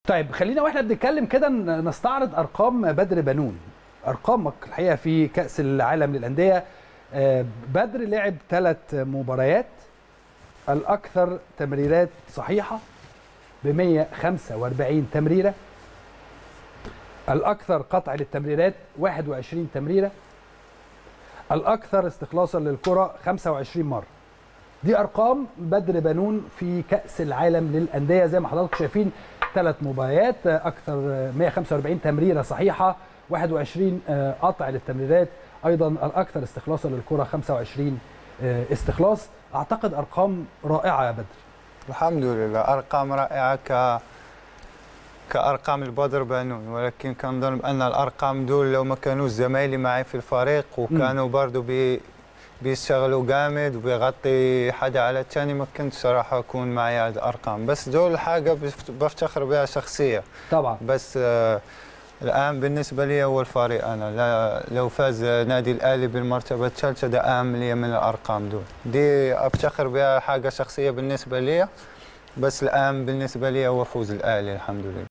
طيب خلينا واحنا بنتكلم كده ن- نستعرض ارقام بدر بنون ارقامك الحقيقه في كاس العالم للانديه آه، بدر لعب ثلاث مباريات الاكثر تمريرات صحيحه ب 145 تمريره الاكثر قطع للتمريرات 21 تمريره الاكثر استخلاصا للكره 25 مره دي ارقام بدر بنون في كاس العالم للانديه زي ما حضراتكم شايفين ثلاث مباريات اكثر 145 تمريره صحيحه 21 آه، قطع للتمريرات ايضا الاكثر استخلاصا للكره 25 آه، استخلاص اعتقد ارقام رائعه يا بدر الحمد لله ارقام رائعه ك كارقام البدر بانون ولكن كنظن بان الارقام دول لو ما كانوش زمايلي معي في الفريق وكانوا برضو بي بيشتغلوا جامد وبيغطي حدا على الثاني ما كنت صراحه اكون معي هذه الارقام بس دول حاجه بفت- بفتخر بها شخصيه طبعا بس آه، الان بالنسبه لي هو الفريق انا لا لو فاز نادي الاهلي بالمرتبه الثالثه ده اهم لي من الارقام دول دي افتخر بها حاجه شخصيه بالنسبه لي بس الان بالنسبه لي هو فوز الاهلي الحمد لله